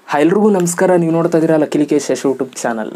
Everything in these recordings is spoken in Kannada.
ಹಾಯ್ ಎಲ್ರಿಗೂ ನಮಸ್ಕಾರ ನೀವು ನೋಡ್ತಾ ಇದ್ದೀರಾ ಲಕಿಲಿಕೇಶ್ ಯಶ್ ಯೂಟ್ಯೂಬ್ ಚಾನಲ್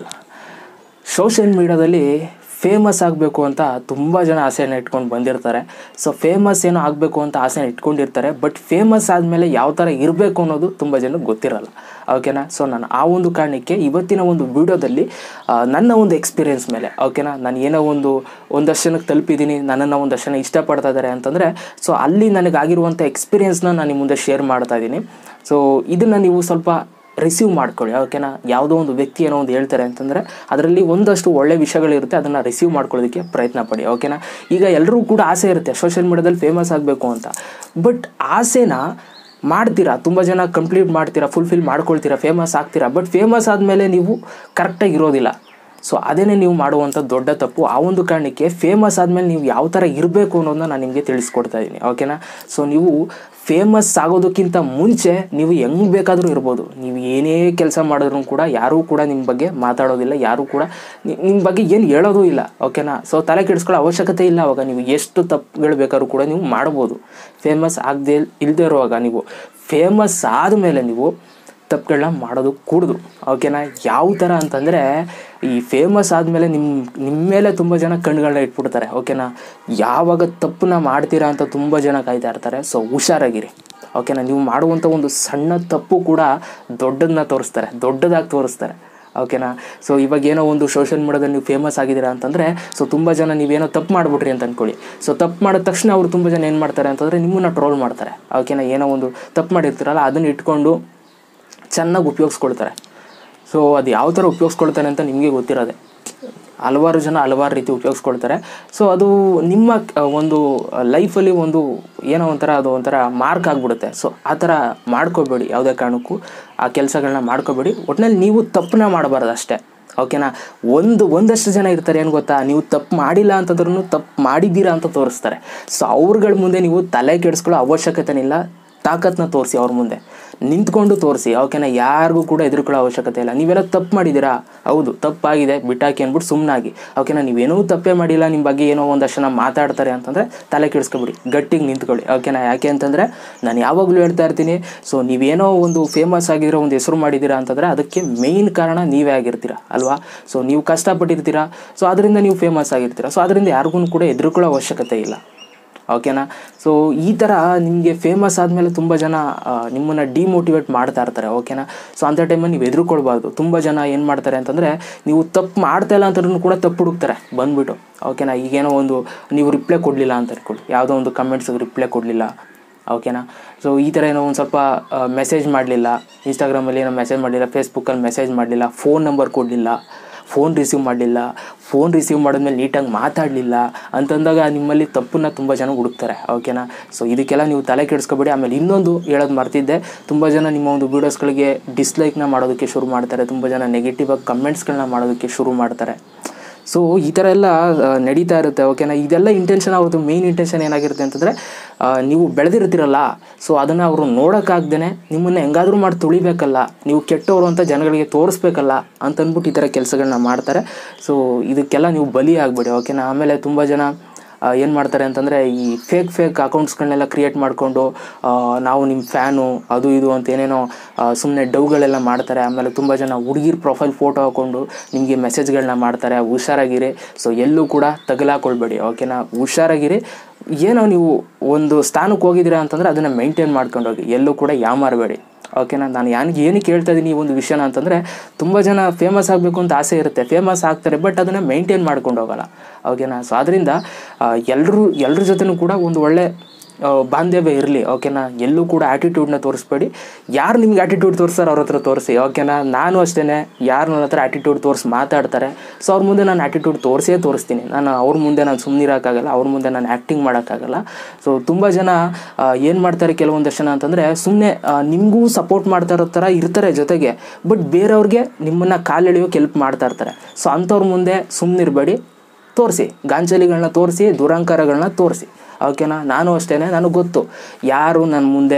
ಸೋಷಿಯಲ್ ಮೀಡ್ಯಾದಲ್ಲಿ ಫೇಮಸ್ ಆಗಬೇಕು ಅಂತ ತುಂಬ ಜನ ಆಸೆಯನ್ನು ಇಟ್ಕೊಂಡು ಬಂದಿರ್ತಾರೆ ಸೊ ಫೇಮಸ್ ಏನೋ ಆಗಬೇಕು ಅಂತ ಆಸೆನ ಇಟ್ಕೊಂಡಿರ್ತಾರೆ ಬಟ್ ಫೇಮಸ್ ಆದಮೇಲೆ ಯಾವ ಥರ ಇರಬೇಕು ಅನ್ನೋದು ತುಂಬ ಜನಕ್ಕೆ ಗೊತ್ತಿರಲ್ಲ ಓಕೆನಾ ಸೊ ನಾನು ಆ ಒಂದು ಕಾರಣಕ್ಕೆ ಇವತ್ತಿನ ಒಂದು ವಿಡಿಯೋದಲ್ಲಿ ಆ, ನನ್ನ ಒಂದು ಎಕ್ಸ್ಪೀರಿಯೆನ್ಸ್ ಮೇಲೆ ಓಕೆನಾ ನಾನು ಏನೋ ಒಂದು ಒಂದಷ್ಟು ಜನಕ್ಕೆ ತಲುಪಿದ್ದೀನಿ ನನ್ನನ್ನು ಒಂದಷ್ಟು ಜನ ಇಷ್ಟಪಡ್ತಾ ಇದ್ದಾರೆ ಅಂತಂದರೆ ಸೊ ಅಲ್ಲಿ ನನಗಾಗಿರುವಂಥ ಎಕ್ಸ್ಪೀರಿಯೆನ್ಸ್ನ ನಾನು ನಿಮ್ಮ ಮುಂದೆ ಶೇರ್ ಮಾಡ್ತಾ ಇದ್ದೀನಿ ಸೊ ಇದನ್ನು ನೀವು ಸ್ವಲ್ಪ ರಿಸೀವ್ ಮಾಡ್ಕೊಳ್ಳಿ ಓಕೆನಾ ಯಾವುದೋ ಒಂದು ವ್ಯಕ್ತಿ ಏನೋ ಒಂದು ಹೇಳ್ತಾರೆ ಅಂತಂದರೆ ಅದರಲ್ಲಿ ಒಂದಷ್ಟು ಒಳ್ಳೆ ವಿಷಯಗಳಿರುತ್ತೆ ಅದನ್ನು ರಿಸೀವ್ ಮಾಡ್ಕೊಳ್ಳೋದಕ್ಕೆ ಪ್ರಯತ್ನ ಪಡಿ ಓಕೆನಾ ಈಗ ಎಲ್ಲರೂ ಕೂಡ ಆಸೆ ಇರುತ್ತೆ ಸೋಷಿಯಲ್ ಮೀಡ್ಯಾದಲ್ಲಿ ಫೇಮಸ್ ಆಗಬೇಕು ಅಂತ ಬಟ್ ಆಸೆನ ಮಾಡ್ತೀರಾ ತುಂಬ ಜನ ಕಂಪ್ಲೀಟ್ ಮಾಡ್ತೀರಾ ಫುಲ್ಫಿಲ್ ಮಾಡ್ಕೊಳ್ತೀರಾ ಫೇಮಸ್ ಆಗ್ತೀರಾ ಬಟ್ ಫೇಮಸ್ ಆದಮೇಲೆ ನೀವು ಕರೆಕ್ಟಾಗಿ ಇರೋದಿಲ್ಲ ಸೊ ಅದೇನೇ ನೀವು ಮಾಡುವಂಥ ದೊಡ್ಡ ತಪ್ಪು ಆ ಒಂದು ಕಾರಣಕ್ಕೆ ಫೇಮಸ್ ಆದಮೇಲೆ ನೀವು ಯಾವ ಥರ ಇರಬೇಕು ಅನ್ನೋದನ್ನ ನಾನು ನಿಮಗೆ ತಿಳಿಸ್ಕೊಡ್ತಾ ಇದ್ದೀನಿ ಓಕೆನಾ ಸೊ ನೀವು ಫೇಮಸ್ ಆಗೋದಕ್ಕಿಂತ ಮುಂಚೆ ನೀವು ಹೆಂಗೆ ಬೇಕಾದರೂ ಇರ್ಬೋದು ನೀವು ಏನೇ ಕೆಲಸ ಮಾಡಿದ್ರು ಕೂಡ ಯಾರೂ ಕೂಡ ನಿಮ್ಮ ಬಗ್ಗೆ ಮಾತಾಡೋದಿಲ್ಲ ಯಾರೂ ಕೂಡ ನಿ- ನಿಮ್ಮ ಬಗ್ಗೆ ಏನು ಹೇಳೋದು ಇಲ್ಲ ಓಕೆನಾ ಸೊ ತಲೆ ಕೆಡಿಸ್ಕೊಳ್ಳೋ ಅವಶ್ಯಕತೆ ಇಲ್ಲ ಅವಾಗ ನೀವು ಎಷ್ಟು ತಪ್ಪುಗಳು ಬೇಕಾದ್ರೂ ಕೂಡ ನೀವು ಮಾಡ್ಬೋದು ಫೇಮಸ್ ಆಗದೆ ಇಲ್ಲದೆ ಇರುವಾಗ ನೀವು ಫೇಮಸ್ ಆದಮೇಲೆ ನೀವು ತಪ್ಪುಗಳನ್ನ ಮಾಡೋದು ಕೂಡುದು ಓಕೆನಾ ಯಾವ ಥರ ಅಂತಂದರೆ ಈ ಫೇಮಸ್ ಆದಮೇಲೆ ನಿಮ್ಮ ನಿಮ್ಮ ಮೇಲೆ ತುಂಬ ಜನ ಕಣ್ಣುಗಳನ್ನ ಇಟ್ಬಿಡ್ತಾರೆ ಓಕೆನಾ ಯಾವಾಗ ತಪ್ಪನ್ನ ಮಾಡ್ತೀರಾ ಅಂತ ತುಂಬ ಜನ ಕಾಯ್ತಾ ಇರ್ತಾರೆ ಸೊ ಹುಷಾರಾಗಿರಿ ಓಕೆನಾ ನೀವು ಮಾಡುವಂಥ ಒಂದು ಸಣ್ಣ ತಪ್ಪು ಕೂಡ ದೊಡ್ಡದನ್ನ ತೋರಿಸ್ತಾರೆ ದೊಡ್ಡದಾಗಿ ತೋರಿಸ್ತಾರೆ ಓಕೆನಾ ಸೊ ಇವಾಗ ಏನೋ ಒಂದು ಸೋಷಿಯಲ್ ಮೀಡ್ಯಾದಲ್ಲಿ ನೀವು ಫೇಮಸ್ ಆಗಿದ್ದೀರಾ ಅಂತಂದರೆ ಸೊ ತುಂಬ ಜನ ನೀವೇನೋ ತಪ್ಪು ಮಾಡಿಬಿಟ್ರಿ ಅಂತ ಅಂದ್ಕೊಳ್ಳಿ ಸೊ ತಪ್ಪು ಮಾಡಿದ ತಕ್ಷಣ ಅವರು ತುಂಬ ಜನ ಏನು ಮಾಡ್ತಾರೆ ಅಂತಂದರೆ ನಿಮ್ಮನ್ನು ಟ್ರೋಲ್ ಮಾಡ್ತಾರೆ ಓಕೆನಾ ಏನೋ ಒಂದು ತಪ್ಪು ಮಾಡಿರ್ತೀರಲ್ಲ ಅದನ್ನು ಇಟ್ಕೊಂಡು ಚೆನ್ನಾಗಿ ಉಪಯೋಗಿಸ್ಕೊಳ್ತಾರೆ ಸೊ ಅದು ಯಾವ ಥರ ಉಪಯೋಗಿಸ್ಕೊಳ್ತಾರೆ ಅಂತ ನಿಮಗೆ ಗೊತ್ತಿರೋದೆ ಹಲವಾರು ಜನ ಹಲವಾರು ರೀತಿ ಉಪಯೋಗಿಸ್ಕೊಳ್ತಾರೆ ಸೊ ಅದು ನಿಮ್ಮ ಆ, ಒಂದು ಲೈಫಲ್ಲಿ ಒಂದು ಏನೋ ಒಂಥರ ಅದು ಒಂಥರ ಮಾರ್ಕ್ ಆಗಿಬಿಡುತ್ತೆ ಸೊ ಆ ಥರ ಮಾಡ್ಕೋಬೇಡಿ ಯಾವುದೇ ಕಾರಣಕ್ಕೂ ಆ ಕೆಲಸಗಳನ್ನ ಮಾಡ್ಕೋಬೇಡಿ ಒಟ್ಟಿನಲ್ಲಿ ನೀವು ತಪ್ಪನ್ನ ಮಾಡಬಾರ್ದು ಅಷ್ಟೇ ಓಕೆನಾ ಒಂದು ಒಂದಷ್ಟು ಜನ ಇರ್ತಾರೆ ಏನು ಗೊತ್ತಾ ನೀವು ತಪ್ಪು ಮಾಡಿಲ್ಲ ಅಂತಂದ್ರೂ ತಪ್ಪು ಮಾಡಿದ್ದೀರಾ ಅಂತ ತೋರಿಸ್ತಾರೆ ಸೊ ಅವ್ರಗಳ ಮುಂದೆ ನೀವು ತಲೆ ಕೆಡಿಸ್ಕೊಳ್ಳೋ ಅವಶ್ಯಕತೆನಿಲ್ಲ ತಾಕತ್ನ ತೋರಿಸಿ ಅವ್ರ ಮುಂದೆ ನಿಂತ್ಕೊಂಡು ತೋರಿಸಿ ಓಕೆನಾ ಯಾರಿಗೂ ಕೂಡ ಎದುರ್ಕೊಳ್ಳೋ ಅವಶ್ಯಕತೆ ಇಲ್ಲ ನೀವೆಲ್ಲ ತಪ್ಪು ಮಾಡಿದ್ದೀರಾ ಹೌದು ತಪ್ಪಾಗಿದೆ ಬಿಟ್ಟಾಕಿ ಅಂದ್ಬಿಟ್ಟು ಸುಮ್ಮನಾಗಿ ಓಕೆನಾ ನೀವೇನೂ ತಪ್ಪೇ ಮಾಡಿಲ್ಲ ನಿಮ್ಮ ಬಗ್ಗೆ ಏನೋ ಒಂದಷ್ಟು ಜನ ಮಾತಾಡ್ತಾರೆ ಅಂತಂದರೆ ತಲೆ ಕೆಡಿಸ್ಕೊಬಿಡಿ ಗಟ್ಟಿಗೆ ನಿಂತ್ಕೊಳ್ಳಿ ಓಕೆನಾ ಯಾಕೆ ಅಂತಂದರೆ ನಾನು ಯಾವಾಗಲೂ ಹೇಳ್ತಾ ಇರ್ತೀನಿ ಸೊ ನೀವೇನೋ ಒಂದು ಫೇಮಸ್ ಆಗಿರೋ ಒಂದು ಹೆಸರು ಮಾಡಿದ್ದೀರಾ ಅಂತಂದರೆ ಅದಕ್ಕೆ ಮೇಯ್ನ್ ಕಾರಣ ನೀವೇ ಆಗಿರ್ತೀರ ಅಲ್ವಾ ಸೊ ನೀವು ಕಷ್ಟಪಟ್ಟಿರ್ತೀರಾ ಸೊ ಅದರಿಂದ ನೀವು ಫೇಮಸ್ ಆಗಿರ್ತೀರ ಸೊ ಅದರಿಂದ ಯಾರಿಗೂ ಕೂಡ ಎದುರ್ಕೊಳ್ಳೋ ಅವಶ್ಯಕತೆ ಇಲ್ಲ ಓಕೆನಾ ಸೊ ಈ ಥರ ನಿಮಗೆ ಫೇಮಸ್ ಆದಮೇಲೆ ತುಂಬ ಜನ ನಿಮ್ಮನ್ನು ಡಿಮೋಟಿವೇಟ್ ಮಾಡ್ತಾ ಇರ್ತಾರೆ ಓಕೆನಾ ಸೊ ಅಂಥ ಟೈಮಲ್ಲಿ ನೀವು ಎದುರುಕೊಳ್ಬಾರ್ದು ತುಂಬ ಜನ ಏನು ಮಾಡ್ತಾರೆ ಅಂತಂದರೆ ನೀವು ತಪ್ಪು ಮಾಡ್ತಾ ಇಲ್ಲ ಅಂತಂದ್ರೂ ಕೂಡ ತಪ್ಪು ಹುಡುಕ್ತಾರೆ ಬಂದ್ಬಿಟ್ಟು ಓಕೆನಾ ಈಗೇನೋ ಒಂದು ನೀವು ರಿಪ್ಲೈ ಕೊಡಲಿಲ್ಲ ಅಂತ ಇಟ್ಕೊಳ್ಳಿ ಯಾವುದೋ ಒಂದು ಕಮೆಂಟ್ಸ್ಗೆ ರಿಪ್ಲೈ ಕೊಡಲಿಲ್ಲ ಓಕೆನಾ ಸೊ ಈ ಥರ ಏನೋ ಒಂದು ಸ್ವಲ್ಪ ಮೆಸೇಜ್ ಮಾಡಲಿಲ್ಲ ಇನ್ಸ್ಟಾಗ್ರಾಮಲ್ಲಿ ಏನೋ ಮೆಸೇಜ್ ಮಾಡಲಿಲ್ಲ ಫೇಸ್ಬುಕ್ಕಲ್ಲಿ ಮೆಸೇಜ್ ಮಾಡಲಿಲ್ಲ ಫೋನ್ ನಂಬರ್ ಕೊಡಲಿಲ್ಲ ಫೋನ್ ರಿಸೀವ್ ಮಾಡಲಿಲ್ಲ ಫೋನ್ ರಿಸೀವ್ ಮಾಡಿದ್ಮೇಲೆ ನೀಟಾಗಿ ಮಾತಾಡಲಿಲ್ಲ ಅಂತಂದಾಗ ನಿಮ್ಮಲ್ಲಿ ತಪ್ಪನ್ನ ತುಂಬ ಜನ ಹುಡುಕ್ತಾರೆ ಓಕೆನಾ ಸೊ ಇದಕ್ಕೆಲ್ಲ ನೀವು ತಲೆ ಕೆಡಿಸ್ಕೊಬೇಡಿ ಆಮೇಲೆ ಇನ್ನೊಂದು ಹೇಳೋದು ಮರ್ತಿದ್ದೆ ತುಂಬ ಜನ ನಿಮ್ಮ ಒಂದು ವೀಡಿಯೋಸ್ಗಳಿಗೆ ಡಿಸ್ಲೈಕ್ನ ಮಾಡೋದಕ್ಕೆ ಶುರು ಮಾಡ್ತಾರೆ ತುಂಬ ಜನ ನೆಗೆಟಿವ್ ಆಗಿ ಕಮೆಂಟ್ಸ್ಗಳನ್ನ ಮಾಡೋದಕ್ಕೆ ಶುರು ಮಾಡ್ತಾರೆ ಸೊ ಈ ಥರ ಎಲ್ಲ ಆ, ನಡೀತಾ ಇರುತ್ತೆ ಓಕೆನಾ ಇದೆಲ್ಲ ಇಂಟೆನ್ಷನ್ ಅವ್ರದ್ದು ಮೇಯ್ನ್ ಇಂಟೆನ್ಷನ್ ಏನಾಗಿರುತ್ತೆ ಅಂತಂದರೆ ಆ, ನೀವು ಬೆಳೆದಿರ್ತೀರಲ್ಲ ಸೊ ಅದನ್ನು ಅವರು ನೋಡೋಕ್ಕಾಗ್ದೇ ನಿಮ್ಮನ್ನು ಹೆಂಗಾದ್ರೂ ಮಾಡಿ ತುಳಿಬೇಕಲ್ಲ ನೀವು ಕೆಟ್ಟವರು ಅಂತ ಜನಗಳಿಗೆ ತೋರಿಸ್ಬೇಕಲ್ಲ ಅಂತಂದ್ಬಿಟ್ಟು ಈ ಥರ ಕೆಲಸಗಳನ್ನ ಮಾಡ್ತಾರೆ ಸೊ ಇದಕ್ಕೆಲ್ಲ ನೀವು ಬಲಿ ಆಗಬೇಡಿ ಓಕೆನಾ ಆಮೇಲೆ ತುಂಬ ಜನ ಏನು ಮಾಡ್ತಾರೆ ಅಂತಂದರೆ ಈ ಫೇಕ್ ಫೇಕ್ ಅಕೌಂಟ್ಸ್ಗಳನ್ನೆಲ್ಲ ಕ್ರಿಯೇಟ್ ಮಾಡಿಕೊಂಡು ನಾವು ನಿಮ್ಮ ಫ್ಯಾನು ಅದು ಇದು ಅಂತ ಏನೇನೋ ಸುಮ್ಮನೆ ಡೌಗಳೆಲ್ಲ ಮಾಡ್ತಾರೆ ಆಮೇಲೆ ತುಂಬ ಜನ ಹುಡುಗಿರ್ ಪ್ರೊಫೈಲ್ ಫೋಟೋ ಹಾಕ್ಕೊಂಡು ನಿಮಗೆ ಮೆಸೇಜ್ಗಳನ್ನ ಮಾಡ್ತಾರೆ ಹುಷಾರಾಗಿರಿ ಸೊ ಎಲ್ಲೂ ಕೂಡ ತಗಲಾಕೊಳ್ಬೇಡಿ ಓಕೆನಾ ಹುಷಾರಾಗಿರಿ ಏನೋ ನೀವು ಒಂದು ಸ್ಥಾನಕ್ಕೆ ಹೋಗಿದ್ದೀರಾ ಅಂತಂದರೆ ಅದನ್ನು ಮೇಂಟೈನ್ ಮಾಡ್ಕೊಂಡು ಹೋಗಿ ಎಲ್ಲೂ ಕೂಡ ಯಾಮಾರಬೇಡಿ ಓಕೆನಾ ನಾನು ಯಾನಿಗೆ ಏನಕ್ಕೆ ಹೇಳ್ತಾ ಇದ್ದೀನಿ ಈ ಒಂದು ವಿಷಯನ ಅಂತಂದರೆ ತುಂಬ ಜನ ಫೇಮಸ್ ಆಗಬೇಕು ಅಂತ ಆಸೆ ಇರುತ್ತೆ ಫೇಮಸ್ ಆಗ್ತಾರೆ ಬಟ್ ಅದನ್ನು ಮೇಂಟೈನ್ ಮಾಡ್ಕೊಂಡು ಹೋಗಲ್ಲ ಓಕೆನಾ ಸೊ ಅದರಿಂದ ಎಲ್ಲರೂ ಎಲ್ಲರ ಜೊತೆನೂ ಕೂಡ ಒಂದು ಒಳ್ಳೆ ಆ, ಬಾಂಧವ್ಯ ಇರಲಿ ಓಕೆನಾ ಎಲ್ಲೂ ಕೂಡ ಆ್ಯಟಿಟ್ಯೂಡ್ನ ತೋರಿಸ್ಬೇಡಿ ಯಾರು ನಿಮ್ಗೆ ಆ್ಯಟಿಟ್ಯೂಡ್ ತೋರಿಸ್ತಾರೆ ಅವ್ರ ಹತ್ರ ತೋರಿಸಿ ಓಕೆನಾ ನಾನು ಅಷ್ಟೇ ಯಾರು ನನ್ನ ಹತ್ರ ಆ್ಯಟಿಟ್ಯೂಡ್ ತೋರಿಸಿ ಮಾತಾಡ್ತಾರೆ ಸೊ ಅವ್ರ ಮುಂದೆ ನಾನು ಆ್ಯಟಿಟ್ಯೂಡ್ ತೋರಿಸೇ ತೋರಿಸ್ತೀನಿ ನಾನು ಅವ್ರ ಮುಂದೆ ನಾನು ಸುಮ್ಮನಿರೋಕ್ಕಾಗಲ್ಲ ಅವ್ರ ಮುಂದೆ ನಾನು ಆ್ಯಕ್ಟಿಂಗ್ ಮಾಡೋಕ್ಕಾಗಲ್ಲ ಸೊ ತುಂಬ ಜನ ಏನು ಮಾಡ್ತಾರೆ ಕೆಲವೊಂದಷ್ಟು ಜನ ಅಂತಂದರೆ ಸುಮ್ಮನೆ ನಿಮಗೂ ಸಪೋರ್ಟ್ ಮಾಡ್ತಾ ಇರೋ ಥರ ಇರ್ತಾರೆ ಜೊತೆಗೆ ಬಟ್ ಬೇರೆಯವ್ರಿಗೆ ನಿಮ್ಮನ್ನು ಕಾಲೆಳೆಯೋಕೆ ಹೆಲ್ಪ್ ಮಾಡ್ತಾ ಇರ್ತಾರೆ ಸೊ ಅಂಥವ್ರ ಮುಂದೆ ಸುಮ್ಮನಿರಬೇಡಿ ತೋರಿಸಿ ಗಾಂಚಲಿಗಳನ್ನ ತೋರಿಸಿ ದುರಂಕಾರಗಳನ್ನ ತೋರಿಸಿ ಓಕೆನಾ ನಾನು ಅಷ್ಟೇ ನನಗೆ ಗೊತ್ತು ಯಾರು ನನ್ನ ಮುಂದೆ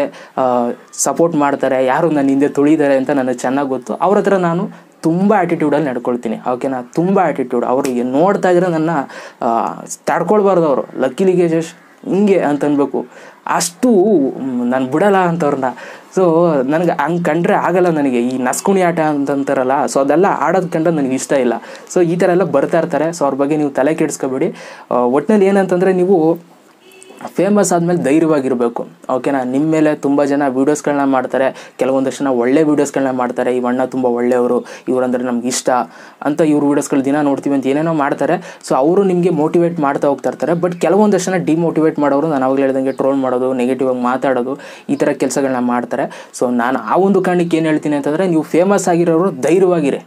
ಸಪೋರ್ಟ್ ಮಾಡ್ತಾರೆ ಯಾರು ನನ್ನ ಹಿಂದೆ ತುಳಿತಾರೆ ಅಂತ ನನಗೆ ಚೆನ್ನಾಗಿ ಗೊತ್ತು ಅವ್ರ ಹತ್ರ ನಾನು ತುಂಬ ಆ್ಯಟಿಟ್ಯೂಡಲ್ಲಿ ನಡ್ಕೊಳ್ತೀನಿ ಓಕೆನಾ ತುಂಬ ಆ್ಯಟಿಟ್ಯೂಡ್ ಅವರು ಏನ್ ನೋಡ್ತಾ ಇದ್ರೆ ನನ್ನ ಆ, ತಡ್ಕೊಳ್ಬಾರ್ದು ಅವರು ಲಕ್ಕಿಲಿಗೆ ಜಸ್ಟ್ ಹಿಂಗೆ ಅಂತ ಅನ್ಬೇಕು ಅಷ್ಟು ನಾನು ಬಿಡಲ್ಲ ಅಂತವ್ರನ್ನ ಸೊ ನನಗೆ ಹಂಗೆ ಕಂಡ್ರೆ ಆಗಲ್ಲ ನನಗೆ ಈ ನಸ್ಕುಣಿ ಆಟ ಅಂತಂತಾರಲ್ಲ ಸೊ ಅದೆಲ್ಲ ಆಡೋದು ಕಂಡ್ರೆ ನನಗೆ ಇಷ್ಟ ಇಲ್ಲ ಸೊ ಈ ಥರ ಎಲ್ಲ ಬರ್ತಾ ಇರ್ತಾರೆ ಸೊ ಅವ್ರ ಬಗ್ಗೆ ನೀವು ತಲೆ ಕೆಡಿಸ್ಕೊಬೇಡಿ ಒಟ್ಟಿನಲ್ಲಿ ಏನಂತಂದರೆ ನೀವು ಫೇಮಸ್ ಆದಮೇಲೆ ಧೈರ್ಯವಾಗಿರಬೇಕು ಓಕೆನಾ ನಿಮ್ಮ ಮೇಲೆ ತುಂಬ ಜನ ವೀಡಿಯೋಸ್ಗಳನ್ನ ಮಾಡ್ತಾರೆ ಕೆಲವೊಂದಷ್ಟು ಜನ ಒಳ್ಳೆ ವೀಡಿಯೋಸ್ಗಳನ್ನ ಮಾಡ್ತಾರೆ ಈ ಅಣ್ಣ ತುಂಬ ಒಳ್ಳೆಯವರು ಇವರಂದ್ರೆ ನಮ್ಗೆ ಇಷ್ಟ ಅಂತ ಇವ್ರ ವೀಡಿಯೋಸ್ಗಳು ದಿನ ನೋಡ್ತೀವಿ ಅಂತ ಏನೇನೋ ಮಾಡ್ತಾರೆ ಸೊ ಅವರು ನಿಮಗೆ ಮೋಟಿವೇಟ್ ಮಾಡ್ತಾ ಹೋಗ್ತಾ ಇರ್ತಾರೆ ಬಟ್ ಕೆಲವೊಂದಷ್ಟು ಜನ ಡಿಮೋಟಿವೇಟ್ ಮಾಡೋರು ನಾನು ಅವಾಗಲೇ ಹೇಳ್ದಂಗೆ ಟ್ರೋಲ್ ಮಾಡೋದು ನೆಗೆಟಿವ್ ಆಗಿ ಮಾತಾಡೋದು ಈ ಥರ ಕೆಲಸಗಳನ್ನ ಮಾಡ್ತಾರೆ ಸೊ ನಾನು ಆ ಒಂದು ಕಾರಣಕ್ಕೆ ಏನು ಹೇಳ್ತೀನಿ ಅಂತಂದರೆ ನೀವು ಫೇಮಸ್ ಆಗಿರೋರು ಧೈರ್ಯವಾಗಿರಿ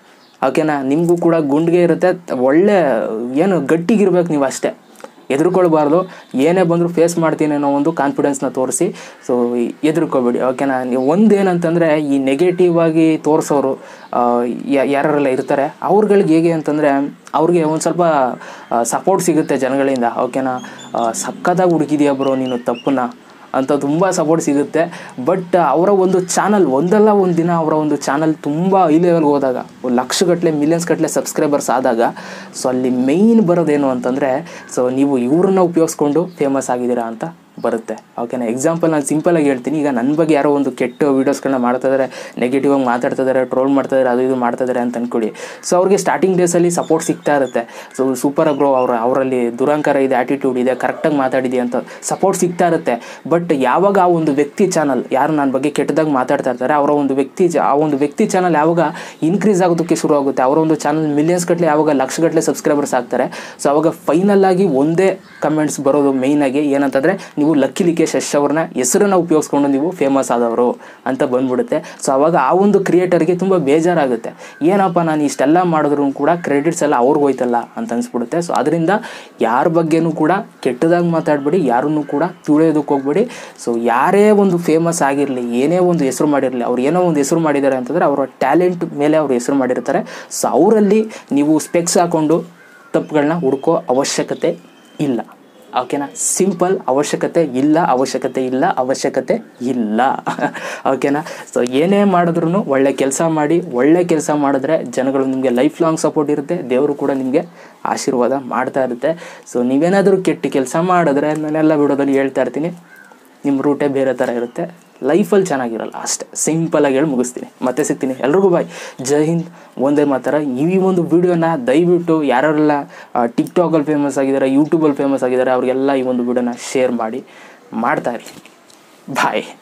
ಓಕೆನಾ ನಿಮಗೂ ಕೂಡ ಗುಂಡಿಗೆ ಇರುತ್ತೆ ಒಳ್ಳೆ ಏನು ಗಟ್ಟಿಗಿರ್ಬೇಕು ನೀವು ಅಷ್ಟೇ ಹೆದರ್ಕೊಳ್ಬಾರ್ದು ಏನೇ ಬಂದರೂ ಫೇಸ್ ಮಾಡ್ತೀನಿ ಅನ್ನೋ ಒಂದು ಕಾನ್ಫಿಡೆನ್ಸ್ನ ತೋರಿಸಿ ಸೊ ಹೆದರ್ಕೋಬೇಡಿ ಓಕೆನಾ ನೀವು ಒಂದು ಏನಂತಂದರೆ ಈ ನೆಗೆಟಿವ್ ಆಗಿ ತೋರಿಸೋರು ಯಾರೆಲ್ಲ ಇರ್ತಾರೆ ಅವ್ರುಗಳಿಗೆ ಹೇಗೆ ಅಂತಂದರೆ ಅವ್ರಿಗೆ ಒಂದು ಸ್ವಲ್ಪ ಸಪೋರ್ಟ್ ಸಿಗುತ್ತೆ ಜನಗಳಿಂದ ಓಕೆನಾ ಸಕ್ಕತ್ತಾಗಿ ಹುಡುಕಿದ್ಯಾ ಬ್ರೋ ನೀನು ತಪ್ಪನ್ನ ಅಂತ ತುಂಬ ಸಪೋರ್ಟ್ ಸಿಗುತ್ತೆ ಬಟ್ ಅವರ ಒಂದು ಚಾನಲ್ ಒಂದಲ್ಲ ಒಂದು ದಿನ ಅವರ ಒಂದು ಚಾನಲ್ ತುಂಬ ಹೈ ಲೆವೆಲ್ಗೆ ಹೋದಾಗ ಲಕ್ಷಗಟ್ಟಲೆ ಮಿಲಿಯನ್ಸ್ ಗಟ್ಟಲೆ ಸಬ್ಸ್ಕ್ರೈಬರ್ಸ್ ಆದಾಗ ಸೊ ಅಲ್ಲಿ ಮೇಯ್ನ್ ಬರೋದೇನು ಅಂತಂದರೆ ಸೊ ನೀವು ಇವ್ರನ್ನ ಉಪಯೋಗಿಸ್ಕೊಂಡು ಫೇಮಸ್ ಆಗಿದ್ದೀರಾ ಅಂತ ಬರುತ್ತೆ ಓಕೆನಾ ಎಕ್ಸಾಂಪಲ್ ನಾನು ಸಿಂಪಲಾಗಿ ಹೇಳ್ತೀನಿ ಈಗ ನನ್ನ ಬಗ್ಗೆ ಯಾರೋ ಒಂದು ಕೆಟ್ಟ ವೀಡಿಯೋಸ್ಗಳನ್ನ ಮಾಡ್ತಾ ಇದ್ದಾರೆ ನೆಗೆಟಿವ್ ಆಗಿ ಮಾತಾಡ್ತಾ ಇದ್ದಾರೆ ಟ್ರೋಲ್ ಮಾಡ್ತಾ ಇದ್ದಾರೆ ಅದು ಇದು ಮಾಡ್ತಾ ಇದ್ದಾರೆ ಅಂತ ಅಂದ್ಕೊಳ್ಳಿ ಸೊ ಅವ್ರಿಗೆ ಸ್ಟಾರ್ಟಿಂಗ್ ಡೇಸಲ್ಲಿ ಸಪೋರ್ಟ್ ಸಿಗ್ತಾ ಇರುತ್ತೆ ಸೊ ಸೂಪರ್ ಬ್ರೋ ಅವ್ರ ಅವರಲ್ಲಿ ದುರಂಕಾರ ಇದೆ ಆ್ಯಟಿಟ್ಯೂಡ್ ಇದೆ ಕರೆಕ್ಟಾಗಿ ಮಾತಾಡಿದೆ ಅಂತ ಸಪೋರ್ಟ್ ಸಿಗ್ತಾ ಇರುತ್ತೆ ಬಟ್ ಯಾವಾಗ ಆ ಒಂದು ವ್ಯಕ್ತಿ ಚಾನಲ್ ಯಾರು ನನ್ನ ಬಗ್ಗೆ ಕೆಟ್ಟದಾಗಿ ಮಾತಾಡ್ತಾ ಇರ್ತಾರೆ ಅವರ ಒಂದು ವ್ಯಕ್ತಿ ಜ- ಆ ಒಂದು ವ್ಯಕ್ತಿ ಚಾನಲ್ ಯಾವಾಗ ಇನ್ಕ್ರೀಸ್ ಆಗೋದಕ್ಕೆ ಶುರು ಆಗುತ್ತೆ ಅವರ ಒಂದು ಚಾನಲ್ ಮಿಲಿಯನ್ಸ್ ಗಟ್ಟಲೆ ಯಾವಾಗ ಲಕ್ಷಗಟ್ಟಲೆ ಸಬ್ಸ್ಕ್ರೈಬರ್ಸ್ ಆಗ್ತಾರೆ ಸೊ ಅವಾಗ ಫೈನಲ್ ಆಗಿ ಒಂದೇ ಕಮೆಂಟ್ಸ್ ಬರೋದು ಮೇಯ್ನಾಗಿ ಏನಂತಂದರೆ ನೀವು ಲಕ್ಕಿ ಲಿಕೇಶ್ ಯಶ್ ಅವ್ರನ್ನ ಹೆಸರನ್ನ ಉಪಯೋಗಿಸ್ಕೊಂಡು ನೀವು ಫೇಮಸ್ ಆದವರು ಅಂತ ಬಂದ್ಬಿಡುತ್ತೆ ಸೊ ಅವಾಗ ಆ ಒಂದು ಕ್ರಿಯೇಟರ್ಗೆ ತುಂಬ ಬೇಜಾರಾಗುತ್ತೆ ಏನಪ್ಪ ನಾನು ಇಷ್ಟೆಲ್ಲ ಮಾಡಿದ್ರು ಕೂಡ ಕ್ರೆಡಿಟ್ಸ್ ಎಲ್ಲ ಅವ್ರಿಗೆ ಹೋಯ್ತಲ್ಲ ಅಂತ ಅನ್ಸ್ಬಿಡುತ್ತೆ ಸೊ ಅದರಿಂದ ಯಾರ ಬಗ್ಗೆನೂ ಕೂಡ ಕೆಟ್ಟದಾಗಿ ಮಾತಾಡಬೇಡಿ ಯಾರನ್ನೂ ಕೂಡ ತುಳಿಯೋದಕ್ಕೆ ಹೋಗ್ಬೇಡಿ ಸೊ ಯಾರೇ ಒಂದು ಫೇಮಸ್ ಆಗಿರಲಿ ಏನೇ ಒಂದು ಹೆಸರು ಮಾಡಿರಲಿ ಅವ್ರು ಏನೋ ಒಂದು ಹೆಸರು ಮಾಡಿದ್ದಾರೆ ಅಂತಂದರೆ ಅವರ ಟ್ಯಾಲೆಂಟ್ ಮೇಲೆ ಅವ್ರು ಹೆಸರು ಮಾಡಿರ್ತಾರೆ ಸೊ ಅವರಲ್ಲಿ ನೀವು ಸ್ಪೆಕ್ಸ್ ಹಾಕ್ಕೊಂಡು ತಪ್ಪುಗಳನ್ನ ಹುಡ್ಕೋ ಅವಶ್ಯಕತೆ ಇಲ್ಲ ಓಕೆನಾ ಸಿಂಪಲ್ ಅವಶ್ಯಕತೆ ಇಲ್ಲ ಅವಶ್ಯಕತೆ ಇಲ್ಲ ಅವಶ್ಯಕತೆ ಇಲ್ಲ ಓಕೆನಾ ಸೊ ಏನೇ ಮಾಡಿದ್ರು ಒಳ್ಳೆ ಕೆಲಸ ಮಾಡಿ ಒಳ್ಳೆ ಕೆಲಸ ಮಾಡಿದ್ರೆ ಜನಗಳು ನಿಮಗೆ ಲೈಫ್ ಲಾಂಗ್ ಸಪೋರ್ಟ್ ಇರುತ್ತೆ ದೇವರು ಕೂಡ ನಿಮಗೆ ಆಶೀರ್ವಾದ ಮಾಡ್ತಾ ಇರುತ್ತೆ ಸೊ ನೀವೇನಾದರೂ ಕೆಟ್ಟ ಕೆಲಸ ಮಾಡಿದ್ರೆ ನಾನೆಲ್ಲ ವಿಡಿಯೋದಲ್ಲಿ ಹೇಳ್ತಾ ಇರ್ತೀನಿ ನಿಮ್ಮ ರೂಟೇ ಬೇರೆ ಥರ ಇರುತ್ತೆ ಲೈಫಲ್ಲಿ ಚೆನ್ನಾಗಿರಲ್ಲ ಅಷ್ಟೇ ಸಿಂಪಲಾಗಿ ಹೇಳಿ ಮುಗಿಸ್ತೀನಿ ಮತ್ತೆ ಸಿಗ್ತೀನಿ ಎಲ್ರಿಗೂ ಬಾಯ್ ಜೈ ಹಿಂದ್ ಒಂದೇ ಮಾತರ ಈ ಒಂದು ವಿಡಿಯೋನ ದಯವಿಟ್ಟು ಯಾರೆಲ್ಲ ಟಿಕ್ಟಾಕಲ್ಲಿ ಫೇಮಸ್ ಆಗಿದ್ದಾರೆ ಯೂಟ್ಯೂಬಲ್ಲಿ ಫೇಮಸ್ ಆಗಿದ್ದಾರೆ ಅವ್ರಿಗೆಲ್ಲ ಈ ಒಂದು ವಿಡಿಯೋನ ಶೇರ್ ಮಾಡಿ ಮಾಡ್ತಾ ಇರಿ ಬಾಯ್